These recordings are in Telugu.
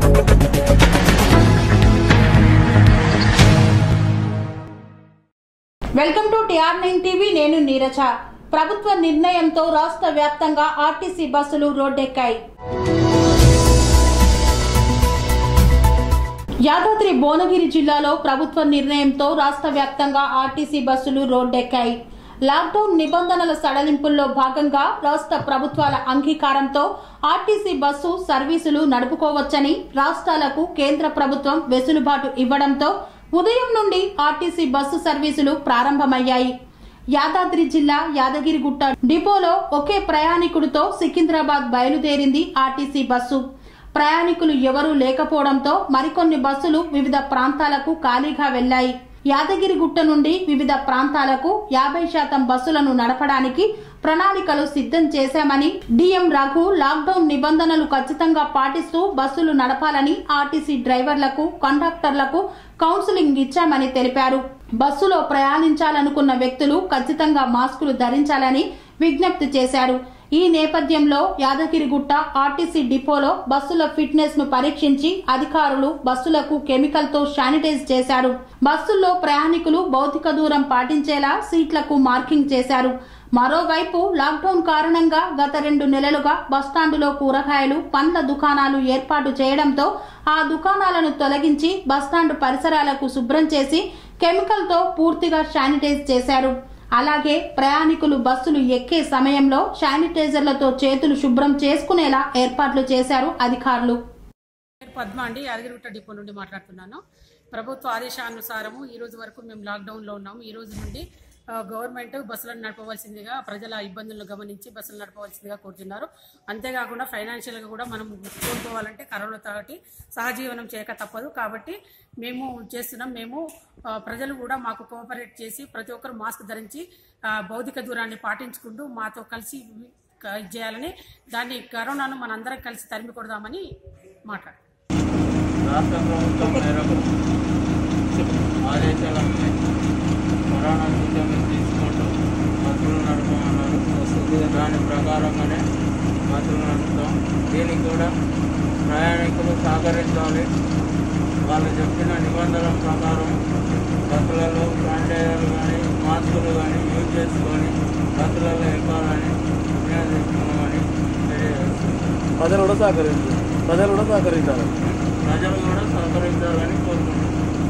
Welcome to TR nine TV నేను నీరజ ప్రభుత్వ నిర్ణయంతో రాష్ట్ర వ్యాప్తంగా ఆర్టీసీ బస్సులు రోడ్డెక్కాయి యాదాద్రి భువనగిరి జిల్లాలో ప్రభుత్వ నిర్ణయంతో రాష్ట్ర వ్యాప్తంగా ఆర్టీసీ బస్సులు రోడ్డెక్కాయి లాక్డౌన్ నిబంధనల సడలింపుల్లో భాగంగా రాష్ట్ర ప్రభుత్వాల అంగీకారంతో ఆర్టీసీ బస్సు సర్వీసులు నడుపుకోవచ్చని రాష్ట్రాలకు కేంద్ర ప్రభుత్వం వెసులుబాటు ఇవ్వడంతో ఉదయం నుండి ఆర్టీసీ బస్సు సర్వీసులు ప్రారంభమయ్యాయి యాదాద్రి జిల్లా యాదగిరిగుట్ట డిపోలో ఒకే ప్రయాణికుడితో సికింద్రాబాద్ బయలుదేరింది ఆర్టీసీ బస్సు ప్రయాణికులు ఎవరూ లేకపోవడంతో మరికొన్ని బస్సులు వివిధ ప్రాంతాలకు ఖాళీగా వెళ్లాయి యాదగిరిగుట్ట నుండి వివిధ ప్రాంతాలకు యాభై శాతం బస్సులను నడపడానికి ప్రణాళికలు సిద్ధం చేశామని డిఎం రఘు లాక్డౌన్ నిబంధనలు ఖచ్చితంగా పాటిస్తూ బస్సులు నడపాలని ఆర్టీసీ డ్రైవర్లకు కండక్టర్లకు కౌన్సిలింగ్ ఇచ్చామని తెలిపారు బస్సులో ప్రయాణించాలనుకున్న వ్యక్తులు ఖచ్చితంగా మాస్కులు ధరించాలని విజ్ఞప్తి చేశారు ఈ నేపథ్యంలో యాదగిరిగుట్ట ఆర్టీసీ డిపోలో బస్సుల ఫిట్నెస్ ను పరీక్షించి అధికారులు బస్సులకు కెమికల్ తో శానిటైజ్ చేశారు బస్సుల్లో ప్రయాణికులు భౌతిక దూరం పాటించేలా సీట్లకు మార్కింగ్ చేశారు మరోవైపు లాక్డౌన్ కారణంగా గత రెండు నెలలుగా బస్టాండులో కూరగాయలు పండ్ల దుకాణాలు ఏర్పాటు చేయడంతో ఆ దుకాణాలను తొలగించి బస్టాండు పరిసరాలకు శుభ్రం చేసి కెమికల్ తో పూర్తిగా శానిటైజ్ చేశారు అలాగే ప్రయాణికులు బస్సులు ఎక్కే సమయంలో శానిటైజర్లతో చేతులు శుభ్రం చేసుకునేలా ఏర్పాట్లు చేశారు అధికారులు పేరు పద్మ అండి యాదగిరిగుట్ట డిపో నుండి మాట్లాడుతున్నాను ప్రభుత్వ ఆదేశానుసారము ఈ రోజు వరకు మేము లాక్డౌన్లో ఉన్నాము ఈ రోజు నుండి ఆ, గవర్నమెంట్ బస్సులను నడపవలసిందిగా ప్రజల ఇబ్బందులను గమనించి బస్సులు నడపవలసిందిగా కోరుతున్నారు అంతేకాకుండా ఫైనాన్షియల్గా కూడా మనం కోరుకోవాలంటే కరోనా తోటి సహజీవనం చేయక తప్పదు కాబట్టి మేము చేస్తున్నాం మేము ఆ, ప్రజలు కూడా మాకు కోఆపరేట్ చేసి ప్రతి ఒక్కరు మాస్క్ ధరించి ఆ, భౌతిక దూరాన్ని పాటించుకుంటూ మాతో కలిసి క- ఇది చేయాలని దాన్ని కరోనాను మనందరం కలిసి తరిమి కొడదామని మాట్లాడు రాష్ట్ర ప్రభుత్వం మేరకు ఆదేశాలన్నీ కరోనా సూచనలు తీసుకుంటూ బస్సులు నడపమన్నారు దాని ప్రకారంగానే బస్సులు నడుపుతాం దీనికి కూడా ప్రయాణికులు సహకరించాలి వాళ్ళు చెప్పిన నిబంధనల ప్రకారం బస్సులలో శానిటైజర్లు కానీ మాస్కులు కానీ యూజ్ చేసుకొని బస్సులలో ఎక్కాలని వినియోగిస్తున్నామని తెలియజేస్తున్నాం ప్రజలు కూడా సహకరించారు ప్రజలు కూడా సహకరించాలి ప్రజలు కూడా సహకరించాలని కోరుకుంటున్నాం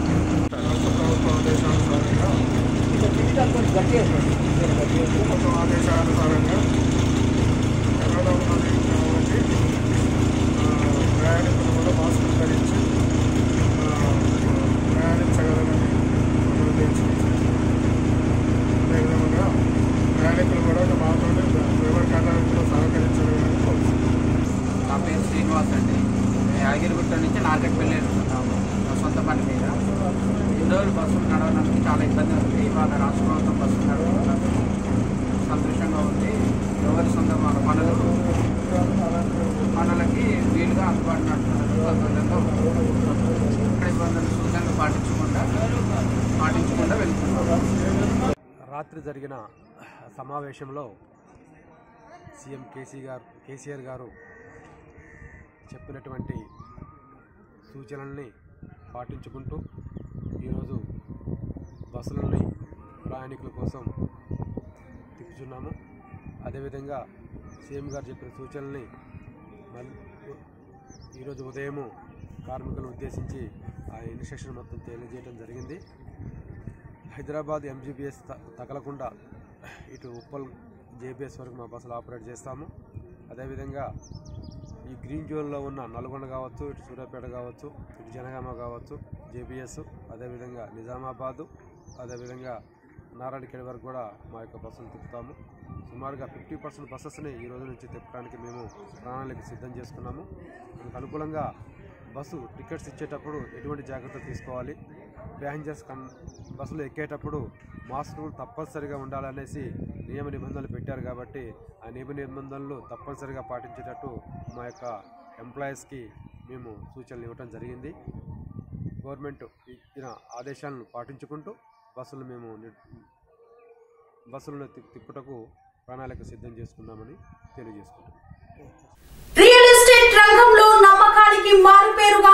ప్రభుత్వం ఆదేశానుసారంగా కరోనా ఉన్నది కాబట్టి ఆ, ప్రయాణికులు కూడా మాస్కులు ధరించి ఆ, ప్రయాణించగలరని నిర్దేశించారు అదేవిధంగా ప్రయాణికులు కూడా మాతో ఎవరి కార్యాలయంలో సహకరించాలని కోరుతున్నాను నా పేరు శ్రీనివాస్ అండి నేను యాదగిరిగుట్ట నుంచి నార్కెట్పల్లి వెళ్తున్నాము నా సొంత పని మీద ఇన్ని రోజులు బస్సులు నడవడానికి చాలా ఇబ్బంది ఉంది ఇవాళ రాష్ట్ర ప్రభుత్వం బస్సులు నడవడానికి సంతోషంగా ఉంది ఎవరి సొంత మన పనులకు పనులకి వీలుగా అందుబాటు నడుపుతున్నారు సంతోషంగా ఉంది. ఇక్కడ ఇబ్బందులు సూచనలు పాటించకుండా పాటించకుండా వెళ్తున్నాము రాత్రి జరిగిన సమావేశంలో సీఎం కేసీ గారు కేసీఆర్ గారు చెప్పినటువంటి సూచనల్ని పాటించుకుంటూ ఈరోజు బస్సులని ప్రయాణికుల కోసం తిప్పుచున్నాము అదేవిధంగా సీఎం గారు చెప్పిన సూచనల్ని మళ్ళీ ఈరోజు ఉదయము కార్మికులను ఉద్దేశించి ఆ ఇన్స్ట్రక్షన్ మొత్తం తెలియజేయడం జరిగింది హైదరాబాద్ ఎంజీబీఎస్ త- తగలకుండా ఇటు ఉప్పల్ జేబీఎస్ వరకు మా బస్సులు ఆపరేట్ చేస్తాము అదేవిధంగా ఈ గ్రీన్ జోన్లో ఉన్న నల్గొండ కావచ్చు ఇటు సూర్యాపేట కావచ్చు ఇటు జనగామ కావచ్చు జేబీఎస్ అదేవిధంగా నిజామాబాదు అదేవిధంగా నారాయణఖేడ్ వరకు కూడా మా యొక్క బస్సులు తిప్పుతాము సుమారుగా ఫిఫ్టీ పర్సెంట్ బస్సెస్ని ఈ రోజు నుంచి తిప్పడానికి మేము ప్రణాళిక సిద్ధం చేసుకున్నాము అందుకు అనుకూలంగా బస్సు టికెట్స్ ఇచ్చేటప్పుడు ఎటువంటి జాగ్రత్తలు తీసుకోవాలి ప్యాసింజర్స్ కన్ బస్సులో ఎక్కేటప్పుడు మాస్కులు తప్పనిసరిగా ఉండాలనేసి నియమ నిబంధనలు పెట్టారు కాబట్టి ఆ నియమ నిబంధనలు తప్పనిసరిగా పాటించేటట్టు మా యొక్క ఎంప్లాయీస్కి మేము సూచనలు ఇవ్వటం జరిగింది గవర్నమెంట్ ఇచ్చిన ఆదేశాలను పాటించుకుంటూ బస్సులు మేము ని- బస్సులను తి- తిప్పుటకు ప్రణాళిక సిద్ధం చేసుకున్నామని తెలియజేసుకుంటాం రియల్ ఎస్టేట్ రంగంలో నమ్మకానికి మారుపేరుగా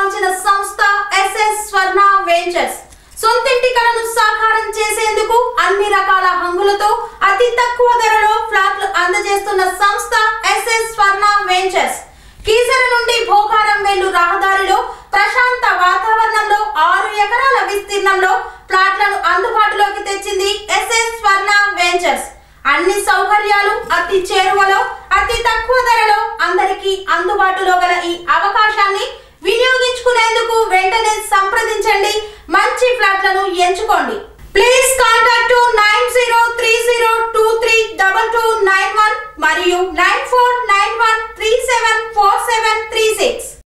సొంతింటి కలను సాకారం చేసేందుకు అన్ని రకాల హంగులతో అతి తక్కువ ధరలో ఫ్లాట్లు అందజేస్తున్న సంస్థ ఎస్ఎస్ స్వర్ణ వెంచర్స్ కీసర నుండి భోగారం వెళ్ళు రహదారిలో ప్రశాంత వాతావరణంలో ఆరు ఎకరాల విస్తీర్ణంలో ప్లాట్లను అందుబాటులోకి తెచ్చింది ఎస్ఎస్ స్వర్ణ వెంచర్స్ అన్ని సౌకర్యాలు అతి చేరువలో అతి తక్కువ ధరలో అందరికీ అందుబాటులో గల ఈ అవకాశాన్ని వినియోగించుకునేందుకు వెంటనే సంప్రదించండి మంచి ఫ్లాట్లను ఎంచుకోండి please contact nine zero three zero two three double two nine one మరియు nine four nine one three seven four seven three six